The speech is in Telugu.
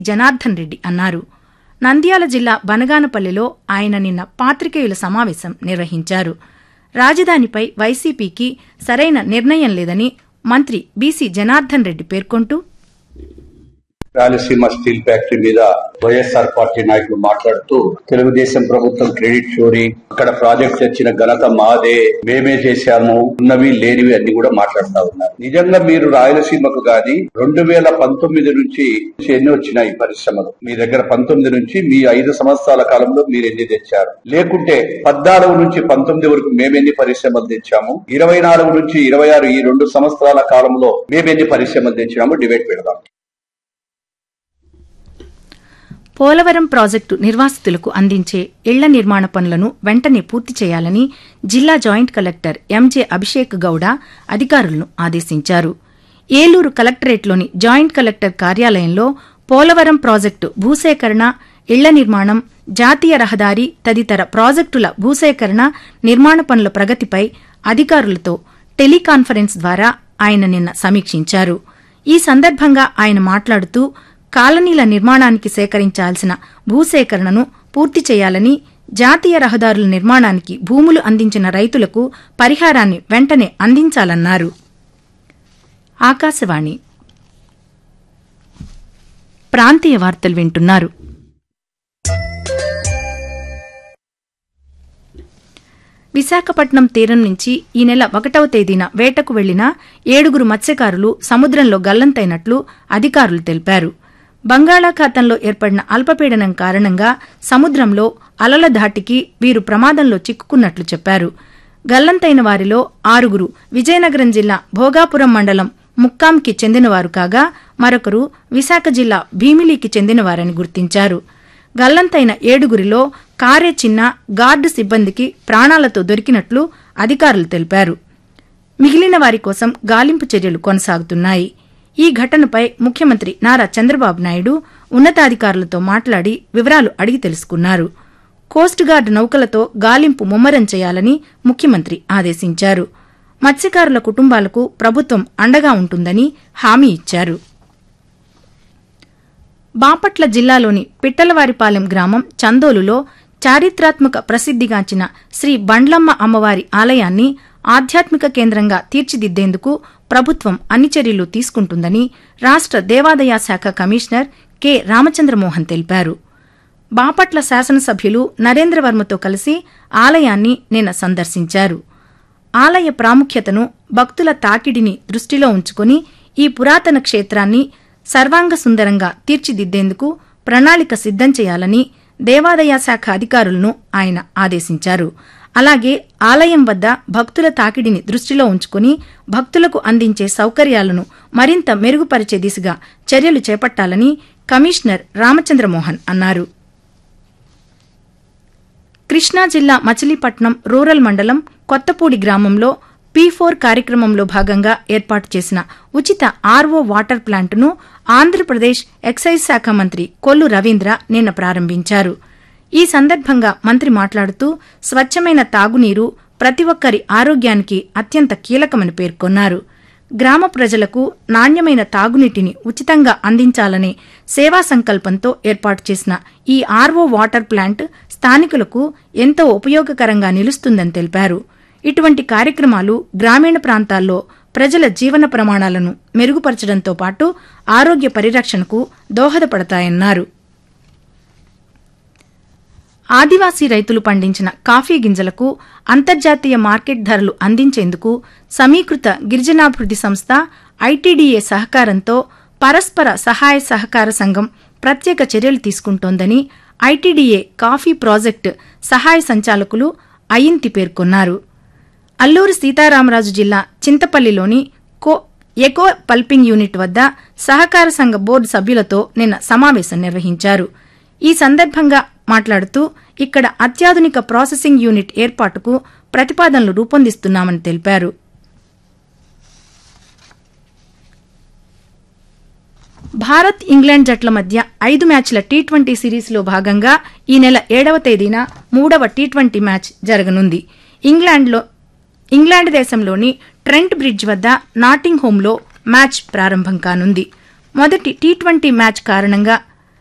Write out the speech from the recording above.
జనార్దన్ రెడ్డి అన్నారు నంద్యాల జిల్లా బనగానపల్లిలో ఆయన నిన్న పాత్రికేయుల సమావేశం నిర్వహించారు రాజధానిపై వైసీపీకి సరైన నిర్ణయం లేదని మంత్రి బీసీ జనార్దన్ రెడ్డి పేర్కొంటూ రాయలసీమ స్టీల్ ఫ్యాక్టరీ మీద వైఎస్ఆర్ పార్టీ నాయకులు మాట్లాడుతూ తెలుగుదేశం ప్రభుత్వం క్రెడిట్ చోరీ అక్కడ ప్రాజెక్ట్ తెచ్చిన ఘనత మాదే మేమే చేశాము ఉన్నవి లేనివి అన్ని కూడా మాట్లాడుతా ఉన్నారు నిజంగా మీరు రాయలసీమకు గాని రెండు వేల పంతొమ్మిది నుంచి ఎన్ని వచ్చినాయి పరిశ్రమలు మీ దగ్గర పంతొమ్మిది నుంచి మీ ఐదు సంవత్సరాల కాలంలో మీరు ఎన్ని తెచ్చారు లేకుంటే పద్నాలుగు నుంచి పంతొమ్మిది వరకు మేమెన్ని పరిశ్రమలు తెచ్చాము ఇరవై నాలుగు నుంచి ఇరవై ఆరు ఈ రెండు సంవత్సరాల కాలంలో మేమెన్ని పరిశ్రమలు తెచ్చాము డిబేట్ పెడదాం పోలవరం ప్రాజెక్టు నిర్వాసితులకు అందించే ఇళ్ల నిర్మాణ పనులను వెంటనే పూర్తి చేయాలని జిల్లా joint collector MJ Abhishek Gowda అధికారులను ఆదేశించారు ఏలూరు కలెక్టరేట్లోని జాయింట్ కలెక్టర్ కార్యాలయంలో పోలవరం ప్రాజెక్టు భూసేకరణ ఇళ్ల నిర్మాణం జాతీయ రహదారి తదితర ప్రాజెక్టుల భూసేకరణ నిర్మాణ పనుల ప్రగతిపై అధికారులతో టెలికాన్ఫరెన్స్ ద్వారా ఆయన నిన్న సమీక్షించారు ఈ సందర్భంగా ఆయన మాట్లాడుతూ కాలనీల నిర్మాణానికి సేకరించాల్సిన భూసేకరణను పూర్తి చేయాలని జాతీయ రహదారుల నిర్మాణానికి భూములు అందించిన రైతులకు పరిహారాన్ని వెంటనే అందించాలన్నారు ఆకాశవాణి ప్రాంతీయ వార్తలు వింటున్నారు విశాఖపట్నం తీరం నుంచి ఈ నెల ఒకటవ తేదీన వేటకు వెళ్లిన ఏడుగురు మత్స్యకారులు సముద్రంలో గల్లంతైనట్లు అధికారులు తెలిపారు బంగాళాఖాతంలో ఏర్పడిన అల్పపీడనం కారణంగా సముద్రంలో అలల ధాటికి వీరు ప్రమాదంలో చిక్కుకున్నట్లు చెప్పారు గల్లంతైన వారిలో ఆరుగురు విజయనగరం జిల్లా భోగాపురం మండలం ముక్కాంకి చెందినవారు కాగా మరొకరు విశాఖ జిల్లా భీమిలికి చెందినవారని గుర్తించారు గల్లంతైన ఏడుగురిలో కారే చిన్న గార్డు సిబ్బందికి ప్రాణాలతో దొరికినట్లు అధికారులు తెలిపారు మిగిలిన వారి కోసం గాలింపు చర్యలు కొనసాగుతున్నాయి ఈ ఘటనపై ముఖ్యమంత్రి నారా చంద్రబాబు నాయుడు ఉన్నతాధికారులతో మాట్లాడి వివరాలు అడిగి తెలుసుకున్నారు కోస్ట్ గార్డ్ నౌకలతో గాలింపు ముమ్మరం చేయాలని ముఖ్యమంత్రి ఆదేశించారు మత్స్యకారుల కుటుంబాలకు ప్రభుత్వం అండగా ఉంటుందని హామీ ఇచ్చారు బాపట్ల జిల్లాలోని పిట్టలవారిపాలెం గ్రామం చందోలులో చారిత్రాత్మక ప్రసిద్దిగాంచిన శ్రీ బండ్లమ్మ అమ్మవారి ఆలయాన్ని ఆధ్యాత్మిక కేంద్రంగా తీర్చిదిద్దేందుకు ప్రభుత్వం అన్ని చర్యలు తీసుకుంటుందని రాష్ట్ర దేవాదాయ శాఖ కమిషనర్ కె రామచంద్రమోహన్ తెలిపారు బాపట్ల శాసనసభ్యులు నరేంద్రవర్మతో కలిసి ఆలయాన్ని నిన్న సందర్శించారు ఆలయ ప్రాముఖ్యతను భక్తుల తాకిడిని దృష్టిలో ఉంచుకుని ఈ పురాతన క్షేత్రాన్ని సర్వాంగ సుందరంగా తీర్చిదిద్దేందుకు ప్రణాళిక సిద్దం చేయాలని దేవాదాయ శాఖ అధికారులను ఆయన ఆదేశించారు అలాగే ఆలయం వద్ద భక్తుల తాకిడిని దృష్టిలో ఉంచుకుని భక్తులకు అందించే సౌకర్యాలను మరింత మెరుగుపరిచే దిశగా చర్యలు చేపట్టాలని కమిషనర్ రామచంద్రమోహన్ అన్నారు కృష్ణా జిల్లా మచిలీపట్నం రూరల్ మండలం కొత్తపూడి గ్రామంలో పీ ఫోర్ కార్యక్రమంలో భాగంగా ఏర్పాటు చేసిన ఉచిత ఆర్వో వాటర్ ప్లాంటును ఆంధ్రప్రదేశ్ ఎక్సైజ్ శాఖ మంత్రి కొల్లు రవీంద్ర నిన్న ప్రారంభించారు ఈ సందర్భంగా మంత్రి మాట్లాడుతూ స్వచ్ఛమైన తాగునీరు ప్రతి ఒక్కరి ఆరోగ్యానికి అత్యంత కీలకమని పేర్కొన్నారు గ్రామ ప్రజలకు నాణ్యమైన తాగునీటిని ఉచితంగా అందించాలనే సేవా సంకల్పంతో ఏర్పాటు చేసిన ఈ ఆర్వో వాటర్ ప్లాంట్ స్థానికులకు ఎంతో ఉపయోగకరంగా నిలుస్తుందని తెలిపారు ఇటువంటి కార్యక్రమాలు గ్రామీణ ప్రాంతాల్లో ప్రజల జీవన ప్రమాణాలను మెరుగుపరచడంతో పాటు ఆరోగ్య పరిరక్షణకు దోహదపడతాయన్నారు ఆదివాసీ రైతులు పండించిన కాఫీ గింజలకు అంతర్జాతీయ మార్కెట్ ధరలు అందించేందుకు సమీకృత గిరిజనాభివృద్ది సంస్థ ఐటీడీఏ సహకారంతో పరస్పర సహాయ సహకార సంఘం ప్రత్యేక చర్యలు తీసుకుంటోందని ఐటీడీఏ కాఫీ ప్రాజెక్టు సహాయ సంచాలకులు అయింతి పేర్కొన్నారు అల్లూరు సీతారామరాజు జిల్లా చింతపల్లిలోని కో ఎకో పల్పింగ్ యూనిట్ వద్ద సహకార సంఘ బోర్డు సభ్యులతో నిన్న సమావేశం నిర్వహించారు ఈ సందర్భంగా మాట్లాడుతూ ఇక్కడ అత్యాధునిక ప్రాసెసింగ్ యూనిట్ ఏర్పాటుకు ప్రతిపాదనలు రూపొందిస్తున్నామని తెలిపారు భారత్ ఇంగ్లాండ్ జట్ల మధ్య ఐదు మ్యాచ్ల టీ ట్వంటీ సిరీస్లో భాగంగా ఈ నెల ఏడవ తేదీన మూడవ టీ ట్వంటీ మ్యాచ్ జరగనుంది ఇంగ్లాండ్లో ఇంగ్లాండ్ దేశంలోని ట్రెంట్ బ్రిడ్జ్ వద్ద నాటింగ్ హోంలో మ్యాచ్ ప్రారంభం కానుంది మొదటి టీ ట్వంటీ మ్యాచ్ కారణంగా